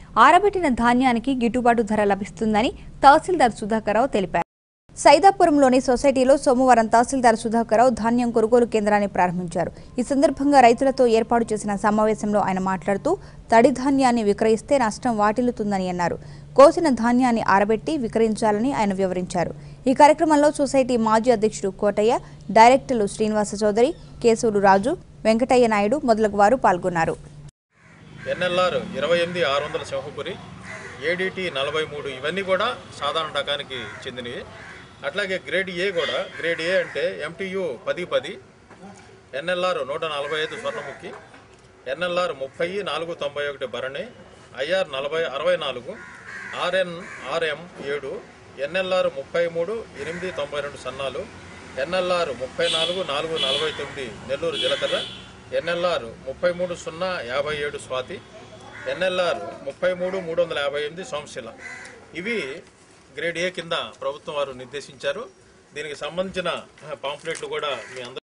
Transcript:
ఆరబెట్టిన ధాన్యానికి గిట్టుబాటు ధర లభిస్తుందని తహసీల్దార్ సుధాకర్రావు తెలిపారు సైదాపురంలోని సొసైటీలో సోమవారం తహసీల్దార్ సుధాకర్రావు ధాన్యం కొనుగోలు కేంద్రాన్ని ప్రారంభించారు ఈ సందర్భంగా రైతులతో ఏర్పాటు చేసిన సమావేశంలో ఆయన మాట్లాడుతూ తడి ధాన్యాన్ని విక్రయిస్తే నష్టం వాటిల్లుతుందని అన్నారు కోసిన ధాన్యాన్ని ఆరబెట్టి విక్రయించాలని ఆయన వివరించారు ఈ కార్యక్రమంలో సొసైటీ మాజీ అధ్యక్షుడు కోటయ్య డైరెక్టర్లు శ్రీనివాస చౌదరి కేశవులు రాజు వెంకటయ్య నాయుడు మొదలగు వారు పాల్గొన్నారు ఎన్ఎల్ఆర్ ఇరవై ఎనిమిది ఆరు వందల సింహపురి ఏడిటి నలభై మూడు ఇవన్నీ కూడా సాధారణ రకానికి చెందినవి అట్లాగే గ్రేడ్ ఏ కూడా గ్రేడ్ ఏ అంటే ఎంటీయు పది పది ఎన్ఎల్ఆర్ నూట నలభై ఐదు స్వర్ణముఖి ఎన్ఎల్ఆర్ ముప్పై నాలుగు తొంభై ఒకటి భరణి ఐఆర్ నలభై అరవై నాలుగు ఆర్ఎన్ ఆర్ఎం ఏడు ఎన్ఎల్ఆర్ ముప్పై మూడు ఎనిమిది తొంభై రెండు సన్నాలు ఎన్ఎల్ఆర్ ముప్పై నాలుగు నాలుగు నలభై తొమ్మిది నెల్లూరు జీలకర్ర ఎన్ఎల్ఆర్ ముప్పై మూడు సున్నా యాభై ఏడు స్వాతి ఎన్ఎల్ఆర్ ముప్పై మూడు మూడు వందల యాభై ఎనిమిది సోమశిల ఇవి గ్రేడ్ ఏ కింద ప్రభుత్వం వారు నిర్దేశించారు దీనికి సంబంధించిన పాంప్లెట్లు కూడా మీ అందరూ